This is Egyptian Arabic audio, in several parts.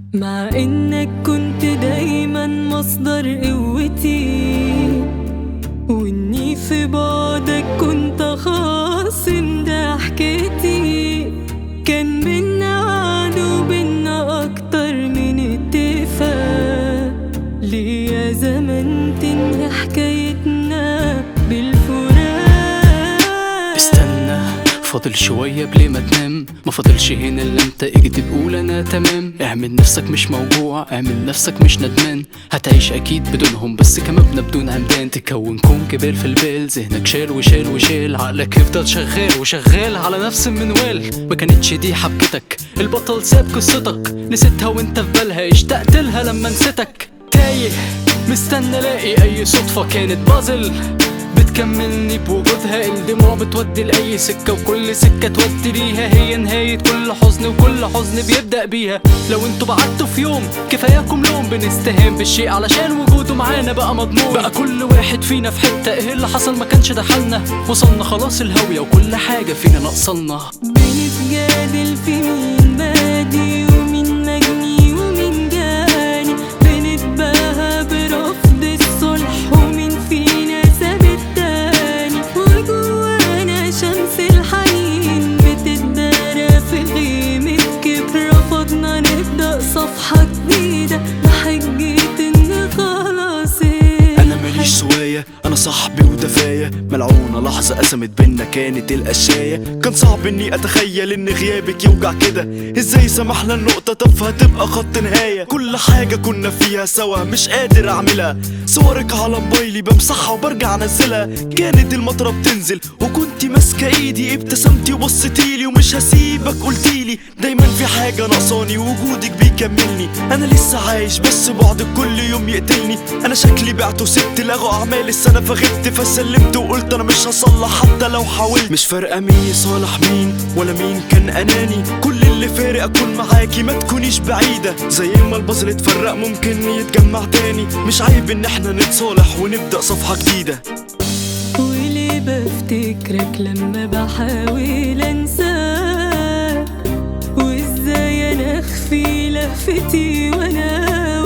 مع انك كنت دايما مصدر قوتي واني في بعدك كنت خاصم ده حكايتي كان بينا وعد وبينا اكتر من اتفاق ليه يا زمن تنهي حكايتنا بالفراق استنى فاضل شوية بليه ما تنام ما فاضلش هنا الا انت اجي تقول انا تمام اعمل نفسك مش موجوع اعمل نفسك مش ندمان هتعيش اكيد بدونهم بس كمبنى بدون عمدان تكون كون كبير في البال ذهنك شال وشال وشال عقلك يفضل شغال وشغال على نفس المنوال ما كانتش دي حبكتك البطل ساب قصتك نسيتها وانت في بالها اشتقت لها لما نسيتك تايه مستنى الاقي اي صدفة كانت بازل بتكملني بوجودها الدموع بتودي لأي سكة وكل سكة تودي ليها هي نهاية كل حزن وكل حزن بيبدأ بيها لو انتوا بعدتوا في يوم كفاياكم لوم بنستهان بالشيء علشان وجوده معانا بقى مضمون بقى كل واحد فينا في حتة ايه اللي حصل ما كانش ده حالنا وصلنا خلاص الهوية وكل حاجة فينا ناقصنا بنتجادل في مين بادي ومين مجني ومين جاني بنتباهى برفض الصلح ومين فينا ساب التاني وجوانا شمس الحنين بتتدارى في غيمة كبر رفضنا نبدأ صفحة جديدة بحجة إن خلاص انا ماليش سواية انا صاحبي ودفاية ملعونة لحظة قسمت بينا كانت القشاية كان صعب اني اتخيل ان غيابك يوجع كده ازاي سمحنا النقطة تافهة تبقى خط نهاية كل حاجة كنا فيها سوا مش قادر اعملها صورك على موبايلي بمسحها وبرجع انزلها كانت المطرة بتنزل وكنتي ماسكة ايدي ابتسمتي وبصيتيلي ومش هسيبك قلتيلي دايما في حاجة ناقصاني وجودك بيكملني انا لسه عايش بس بعدك كل يوم يقتلني انا شكلي بعت وسبت لغوا اعمال السنة فغبت فسلمت وقلت انا مش هصلح حتى لو حاولت مش فارقة مين يصالح مين ولا مين كان اناني كل اللي فارق اكون معاكي ما تكونيش بعيدة زي ما البازل اتفرق ممكن يتجمع تاني مش عيب ان احنا نتصالح ونبدأ صفحة جديدة وليه بفتكرك لما بحاول انساك وازاي انا اخفي لفتي وانا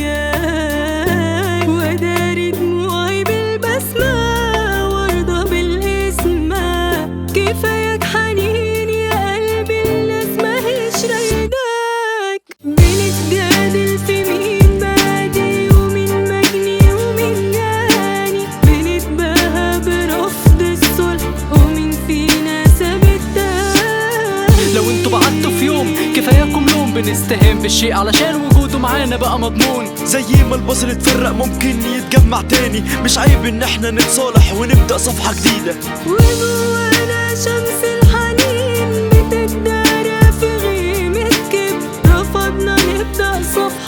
وياك واداري دموعي بالبسمة وارضى بالاسم كفاياك حنين يا قلبي الناس ماهيش رايداك بنتجادل في مين بادي ومين مجني ومين جاني بنتباهى برفض الصلح ومين فينا ساب التاني لو انتوا بعدتوا في يوم كفاياكم لوم بنستهان بالشيء علشان وجوده معانا بقى مضمون زي ما البازل اتفرق ممكن يتجمع تاني مش عيب ان احنا نتصالح ونبدأ صفحة جديدة وجوانا شمس الحنين بتتدارى في غيمة كبر رفضنا نبدأ صفحة